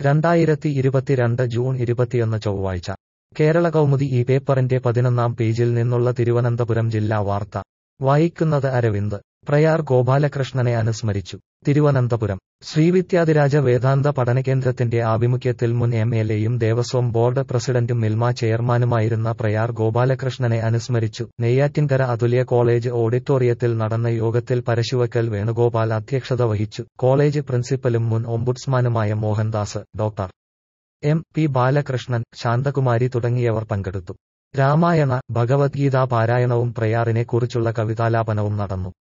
രണ്ടായിരത്തി ഇരുപത്തിരണ്ട് ജൂൺ ഇരുപത്തിയൊന്ന് ചൊവ്വാഴ്ച കേരള കൗമുദി ഈ പേപ്പറിന്റെ പതിനൊന്നാം പേജിൽ നിന്നുള്ള തിരുവനന്തപുരം ജില്ലാ വാർത്ത വായിക്കുന്നത് അരവിന്ദ് പ്രയാർ ഗോപാലകൃഷ്ണനെ അനുസ്മരിച്ചു തിരുവനന്തപുരം ശ്രീവിദ്യാധിരാജ വേദാന്ത പഠനകേന്ദ്രത്തിന്റെ ആഭിമുഖ്യത്തിൽ മുൻ എം എൽ എയും ദേവസ്വം ബോർഡ് പ്രസിഡന്റും മിൽമ ചെയർമാനുമായിരുന്ന പ്രയാർ ഗോപാലകൃഷ്ണനെ അനുസ്മരിച്ചു നെയ്യാറ്റിൻകര അതുല്യ കോളേജ് ഓഡിറ്റോറിയത്തിൽ നടന്ന യോഗത്തിൽ പരശുവക്കൽ വേണുഗോപാൽ അധ്യക്ഷത വഹിച്ചു കോളേജ് പ്രിൻസിപ്പലും മുൻ ഓംബുഡ്സ്മാനുമായ Mohandas doctor M P Balakrishnan Santhakumari തുടങ്ങിയവർ പങ്കെടുത്തു രാമായണ ഭഗവത്ഗീതാ പാരായണവും പ്രയാറിനെ കുറിച്ചുള്ള കവിതാലാപനവും നടന്നു